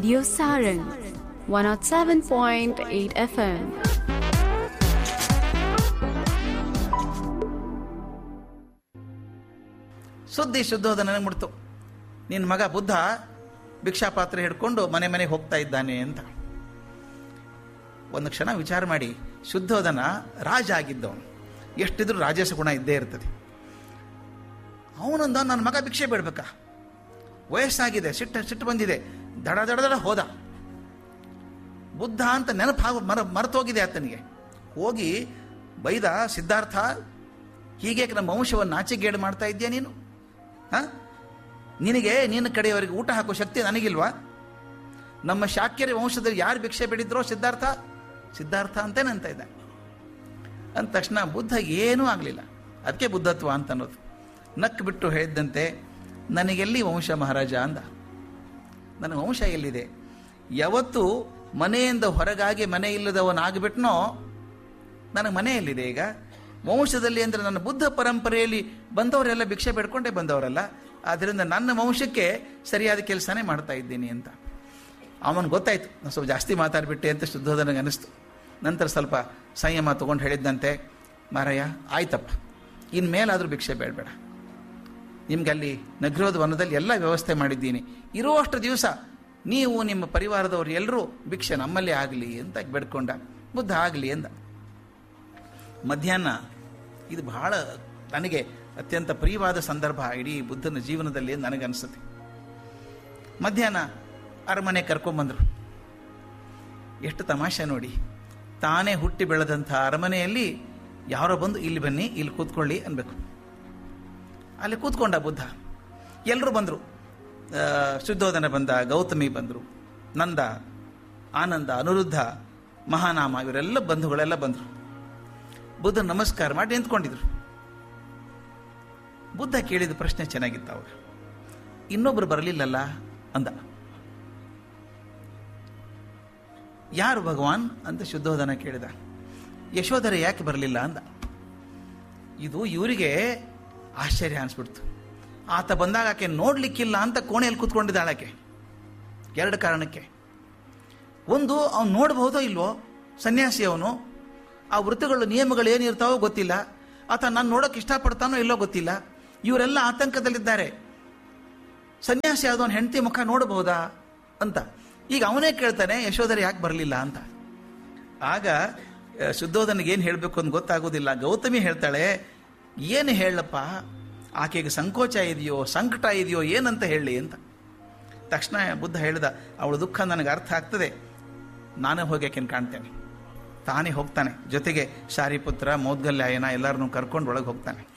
Radio Saran 107.8 FM. ಸುದ್ದಿ ಶುದ್ಧೋದ ನನಗೆ ಮುಡ್ತು ನಿನ್ನ ಮಗ ಬುದ್ಧ ಭಿಕ್ಷಾಪಾತ್ರೆ ಹಿಡ್ಕೊಂಡು ಮನೆ ಮನೆಗೆ ಹೋಗ್ತಾ ಇದ್ದಾನೆ ಅಂತ ಒಂದು ಕ್ಷಣ ವಿಚಾರ ಮಾಡಿ ಶುದ್ಧೋದನ ರಾಜ ಆಗಿದ್ದವನು ಎಷ್ಟಿದ್ರೂ ರಾಜಸ ಗುಣ ಇದ್ದೇ ಇರ್ತದೆ ಅವನೊಂದ ನನ್ನ ಮಗ ಭಿಕ್ಷೆ ಬೇಡ್ಬೇಕಾ ವಯಸ್ಸಾಗಿದೆ ಸಿಟ್ಟು ಸಿಟ್ಟು ಬಂದಿದೆ ದಡ ದಡ ದಡ ಹೋದ ಬುದ್ಧ ಅಂತ ನೆನಪು ಮರ ಮರೆತೋಗಿದೆ ಆತನಿಗೆ ಹೋಗಿ ಬೈದ ಸಿದ್ಧಾರ್ಥ ಹೀಗೆ ನಮ್ಮ ವಂಶವನ್ನು ಆಚೆಗೇಡು ಮಾಡ್ತಾ ಇದೆಯಾ ನೀನು ಹ ನಿನಗೆ ನಿನ್ನ ಕಡೆಯವರಿಗೆ ಊಟ ಹಾಕೋ ಶಕ್ತಿ ನನಗಿಲ್ವಾ ನಮ್ಮ ಶಾಕ್ಯರ ವಂಶದಲ್ಲಿ ಯಾರು ಭಿಕ್ಷೆ ಬೇಡಿದ್ರೋ ಸಿದ್ಧಾರ್ಥ ಸಿದ್ಧಾರ್ಥ ಅಂತೇನೆ ಅಂತ ಇದ್ದ ಅಂದ ತಕ್ಷಣ ಬುದ್ಧ ಏನೂ ಆಗಲಿಲ್ಲ ಅದಕ್ಕೆ ಬುದ್ಧತ್ವ ಅಂತ ಅನ್ನೋದು ನಕ್ ಬಿಟ್ಟು ಹೇಳಿದ್ದಂತೆ ನನಗೆಲ್ಲಿ ವಂಶ ಮಹಾರಾಜ ಅಂದ ನನ್ನ ವಂಶ ಎಲ್ಲಿದೆ ಯಾವತ್ತು ಮನೆಯಿಂದ ಹೊರಗಾಗಿ ಮನೆ ಇಲ್ಲದವನಾಗ್ಬಿಟ್ನೋ ನನಗೆ ಮನೆ ಎಲ್ಲಿದೆ ಈಗ ವಂಶದಲ್ಲಿ ಅಂದರೆ ನನ್ನ ಬುದ್ಧ ಪರಂಪರೆಯಲ್ಲಿ ಬಂದವರೆಲ್ಲ ಭಿಕ್ಷೆ ಬೇಡ್ಕೊಂಡೇ ಬಂದವರಲ್ಲ ಆದ್ದರಿಂದ ನನ್ನ ವಂಶಕ್ಕೆ ಸರಿಯಾದ ಕೆಲಸನೇ ಮಾಡ್ತಾ ಇದ್ದೀನಿ ಅಂತ ಅವನು ಗೊತ್ತಾಯ್ತು ನಾನು ಸ್ವಲ್ಪ ಜಾಸ್ತಿ ಮಾತಾಡ್ಬಿಟ್ಟೆ ಅಂತ ಶುದ್ಧೋದನಿಗೆ ಅನಿಸ್ತು ನಂತರ ಸ್ವಲ್ಪ ಸಂಯಮ ತೊಗೊಂಡು ಹೇಳಿದ್ದಂತೆ ಮಾರಯ್ಯ ಆಯ್ತಪ್ಪ ಇನ್ಮೇಲಾದರೂ ಭಿಕ್ಷೆ ಬೇಡಬೇಡ ನಿಮ್ಗೆ ಅಲ್ಲಿ ನಗರೋದ ವನದಲ್ಲಿ ಎಲ್ಲ ವ್ಯವಸ್ಥೆ ಮಾಡಿದ್ದೀನಿ ಇರುವಷ್ಟು ದಿವಸ ನೀವು ನಿಮ್ಮ ಪರಿವಾರದವರು ಎಲ್ಲರೂ ಭಿಕ್ಷೆ ನಮ್ಮಲ್ಲೇ ಆಗಲಿ ಅಂತ ಬೇಡ್ಕೊಂಡ ಬುದ್ಧ ಆಗಲಿ ಎಂದ ಮಧ್ಯಾಹ್ನ ಇದು ಬಹಳ ನನಗೆ ಅತ್ಯಂತ ಪ್ರಿಯವಾದ ಸಂದರ್ಭ ಇಡೀ ಬುದ್ಧನ ಜೀವನದಲ್ಲಿ ನನಗನ್ಸುತ್ತೆ ಮಧ್ಯಾಹ್ನ ಅರಮನೆ ಕರ್ಕೊಂಬಂದರು ಎಷ್ಟು ತಮಾಷೆ ನೋಡಿ ತಾನೇ ಹುಟ್ಟಿ ಬೆಳೆದಂಥ ಅರಮನೆಯಲ್ಲಿ ಯಾರೋ ಬಂದು ಇಲ್ಲಿ ಬನ್ನಿ ಇಲ್ಲಿ ಕೂತ್ಕೊಳ್ಳಿ ಅನ್ಬೇಕು ಅಲ್ಲಿ ಕೂತ್ಕೊಂಡ ಬುದ್ಧ ಎಲ್ಲರೂ ಬಂದರು ಶುದ್ಧೋಧನ ಬಂದ ಗೌತಮಿ ಬಂದರು ನಂದ ಆನಂದ ಅನಿರುದ್ಧ ಮಹಾನಾಮ ಇವರೆಲ್ಲ ಬಂಧುಗಳೆಲ್ಲ ಬಂದರು ಬುದ್ಧ ನಮಸ್ಕಾರ ಮಾಡಿ ನಿಂತ್ಕೊಂಡಿದ್ರು ಬುದ್ಧ ಕೇಳಿದ ಪ್ರಶ್ನೆ ಚೆನ್ನಾಗಿತ್ತು ಅವಾಗ ಇನ್ನೊಬ್ರು ಬರಲಿಲ್ಲಲ್ಲ ಅಂದ ಯಾರು ಭಗವಾನ್ ಅಂತ ಶುದ್ಧೋಧನ ಕೇಳಿದ ಯಶೋಧರ ಯಾಕೆ ಬರಲಿಲ್ಲ ಅಂದ ಇದು ಇವರಿಗೆ ಆಶ್ಚರ್ಯ ಅನಿಸ್ಬಿಡ್ತು ಆತ ಬಂದಾಗ ಆಕೆ ನೋಡ್ಲಿಕ್ಕಿಲ್ಲ ಅಂತ ಕೋಣೆಯಲ್ಲಿ ಕೂತ್ಕೊಂಡಿದ್ದಾಳೆ ಆಕೆ ಎರಡು ಕಾರಣಕ್ಕೆ ಒಂದು ಅವನು ನೋಡಬಹುದೋ ಇಲ್ವೋ ಸನ್ಯಾಸಿ ಅವನು ಆ ವೃತ್ತಿಗಳು ನಿಯಮಗಳು ಏನಿರ್ತಾವೋ ಗೊತ್ತಿಲ್ಲ ಆತ ನಾನು ನೋಡೋಕೆ ಇಷ್ಟಪಡ್ತಾನೋ ಇಲ್ಲೋ ಗೊತ್ತಿಲ್ಲ ಇವರೆಲ್ಲ ಆತಂಕದಲ್ಲಿದ್ದಾರೆ ಸನ್ಯಾಸಿ ಆದವನ ಹೆಂಡತಿ ಮುಖ ನೋಡಬಹುದಾ ಅಂತ ಈಗ ಅವನೇ ಕೇಳ್ತಾನೆ ಯಶೋಧರ ಯಾಕೆ ಬರಲಿಲ್ಲ ಅಂತ ಆಗ ಶುದ್ಧೋಧನಿಗೆ ಏನು ಹೇಳಬೇಕು ಅಂತ ಗೊತ್ತಾಗೋದಿಲ್ಲ ಗೌತಮಿ ಹೇಳ್ತಾಳೆ ಏನು ಹೇಳಪ್ಪ ಆಕೆಗೆ ಸಂಕೋಚ ಇದೆಯೋ ಸಂಕಟ ಇದೆಯೋ ಏನಂತ ಹೇಳಿ ಅಂತ ತಕ್ಷಣ ಬುದ್ಧ ಹೇಳಿದ ಅವಳ ದುಃಖ ನನಗೆ ಅರ್ಥ ಆಗ್ತದೆ ನಾನೇ ಹೋಗಿ ಆಕೆನ ಕಾಣ್ತೇನೆ ತಾನೇ ಹೋಗ್ತಾನೆ ಜೊತೆಗೆ ಶಾರಿಪುತ್ರ ಮೌದ್ಗಲ್ಯಾಯನ ಎಲ್ಲರನ್ನೂ ಕರ್ಕೊಂಡು ಒಳಗೆ ಹೋಗ್ತಾನೆ